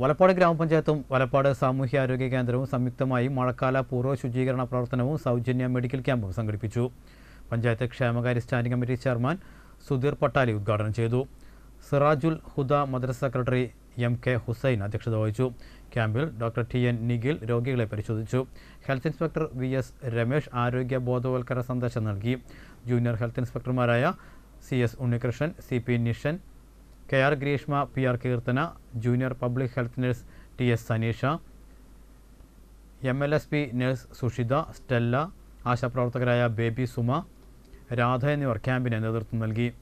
വലപ്പാട് ഗ്രാമപഞ്ചായത്തും വലപ്പാട് സാമൂഹ്യാരോഗ്യ കേന്ദ്രവും സംയുക്തമായി മഴക്കാല പൂർവ്വ ശുചീകരണ പ്രവർത്തനവും സൗജന്യ മെഡിക്കൽ ക്യാമ്പും സംഘടിപ്പിച്ചു പഞ്ചായത്ത് ക്ഷേമകാര്യ standing committee chairman Sudheer Pattali ഉദ്ഘാടനം ചെയ്തു സിറാജുൽ ഹുദ മദ്രസ സെക്രട്ടറി എം കെ ഹുസൈൻ അധ്യക്ഷത വഹിച്ചു ക്യാമ്പിൽ ഡോക്ടർ ടി എൻ നിഖിൽ രോഗികളെ പരിശോധിച്ചു health inspector V S Ramesh ആരോഗ്യ ബോധവൽക്കരണ സന്ദേശം നൽകി ജൂനിയർ ഹെൽത്ത് ഇൻസ്പെക്ടർമാരായ C S Unnikrishnan C P Nishan K R Greeshma P R Keerthana junior public health nurse T S Saneesha M L S P nurse Sushitha Stella ആശാപ്രവർത്തകരായ ബേബി സുമ രാധ എന്നിവർ ക്യാമ്പിന് നേതൃത്വം നൽകി